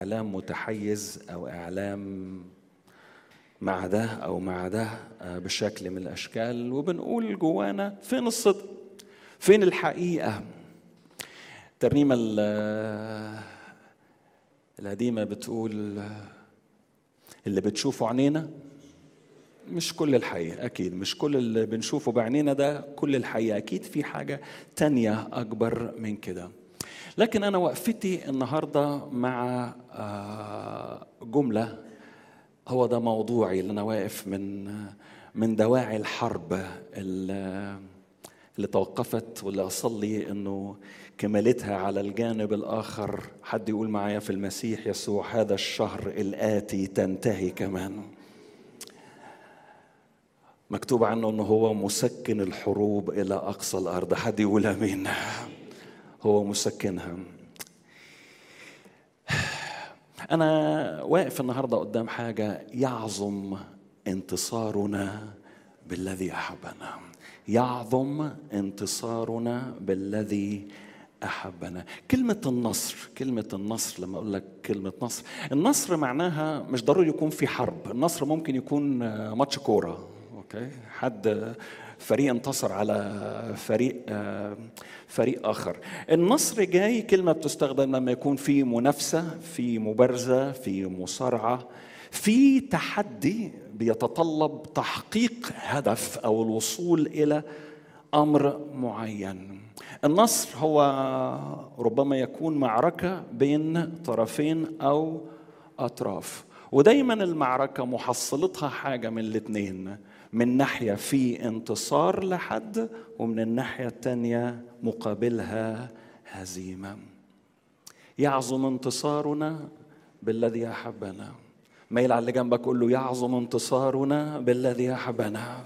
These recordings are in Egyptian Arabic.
اعلام متحيز او اعلام مع ده او مع ده بشكل من الاشكال وبنقول جوانا فين الصدق فين الحقيقه الترنيمه القديمه بتقول اللي بتشوفه عينينا مش كل الحقيقة أكيد مش كل اللي بنشوفه بعينينا ده كل الحقيقة أكيد في حاجة تانية أكبر من كده لكن أنا وقفتي النهاردة مع جملة هو ده موضوعي اللي أنا واقف من من دواعي الحرب اللي, اللي توقفت واللي أصلي إنه كمالتها على الجانب الآخر حد يقول معايا في المسيح يسوع هذا الشهر الآتي تنتهي كمان مكتوب عنه انه هو مسكن الحروب الى اقصى الارض حد يقول امين هو مسكنها انا واقف النهارده قدام حاجه يعظم انتصارنا بالذي احبنا يعظم انتصارنا بالذي احبنا كلمه النصر كلمه النصر لما اقول لك كلمه نصر النصر معناها مش ضروري يكون في حرب النصر ممكن يكون ماتش كوره اوكي حد فريق انتصر على فريق فريق اخر النصر جاي كلمه بتستخدم لما يكون في منافسه في مبارزه في مصارعه في تحدي بيتطلب تحقيق هدف او الوصول الى امر معين النصر هو ربما يكون معركه بين طرفين او اطراف ودايما المعركه محصلتها حاجه من الاثنين من ناحية في انتصار لحد ومن الناحية الثانية مقابلها هزيمة يعظم انتصارنا بالذي أحبنا ميل على اللي جنبك قول له يعظم انتصارنا بالذي أحبنا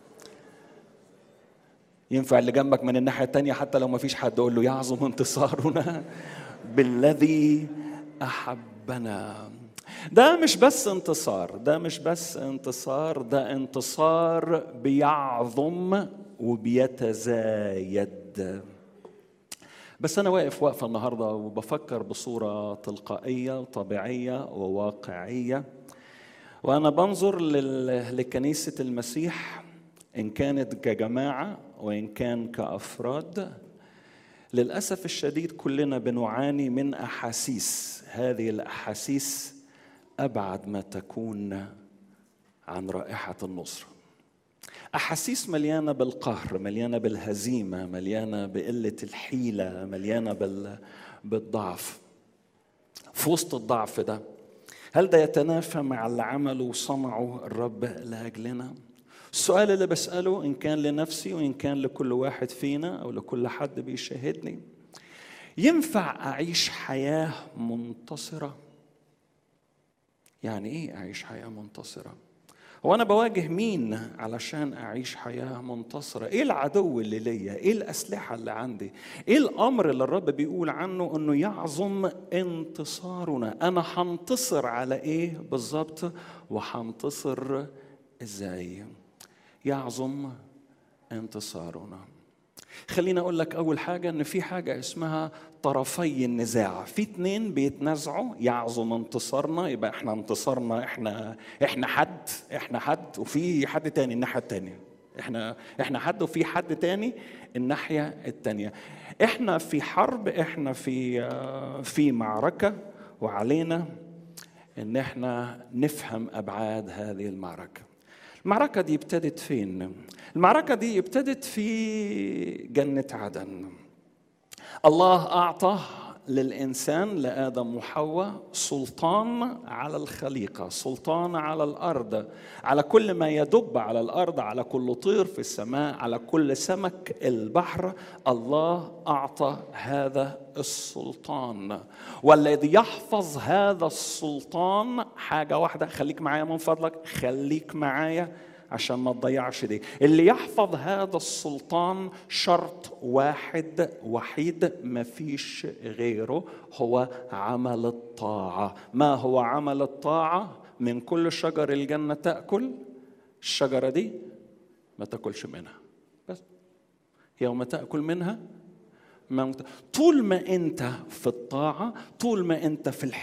ينفع اللي جنبك من الناحية الثانية حتى لو ما فيش حد قول له يعظم انتصارنا بالذي أحبنا ده مش بس انتصار ده مش بس انتصار ده انتصار بيعظم وبيتزايد بس انا واقف واقفه النهارده وبفكر بصوره تلقائيه وطبيعيه وواقعيه وانا بنظر لكنيسه المسيح ان كانت كجماعه وان كان كافراد للاسف الشديد كلنا بنعاني من احاسيس هذه الاحاسيس ابعد ما تكون عن رائحه النصره احاسيس مليانه بالقهر مليانه بالهزيمه مليانه بقله الحيله مليانه بال... بالضعف في وسط الضعف ده هل ده يتنافى مع اللي عمله وصنعه الرب لاجلنا السؤال اللي بساله ان كان لنفسي وان كان لكل واحد فينا او لكل حد بيشاهدني ينفع اعيش حياه منتصره يعني ايه اعيش حياه منتصره هو انا بواجه مين علشان اعيش حياه منتصره ايه العدو اللي ليا ايه الاسلحه اللي عندي ايه الامر اللي الرب بيقول عنه انه يعظم انتصارنا انا هنتصر على ايه بالظبط وهنتصر ازاي يعظم انتصارنا خليني اقول لك اول حاجه ان في حاجه اسمها طرفي النزاع في اتنين بيتنازعوا يعظم انتصارنا يبقى احنا انتصارنا احنا احنا حد احنا حد وفي حد تاني الناحيه التانيه احنا احنا حد وفي حد تاني الناحيه التانيه احنا في حرب احنا في في معركه وعلينا ان احنا نفهم ابعاد هذه المعركه المعركة دي ابتدت فين؟ المعركة دي ابتدت في جنة عدن. الله أعطى للإنسان لآدم وحواء سلطان على الخليقة، سلطان على الأرض، على كل ما يدب على الأرض، على كل طير في السماء، على كل سمك البحر، الله أعطى هذا السلطان والذي يحفظ هذا السلطان حاجة واحدة خليك معايا من فضلك خليك معايا عشان ما تضيعش دي اللي يحفظ هذا السلطان شرط واحد وحيد ما فيش غيره هو عمل الطاعة ما هو عمل الطاعة من كل شجر الجنة تأكل الشجرة دي ما تاكلش منها بس يوم تأكل منها ما طول ما انت في الطاعة طول ما انت في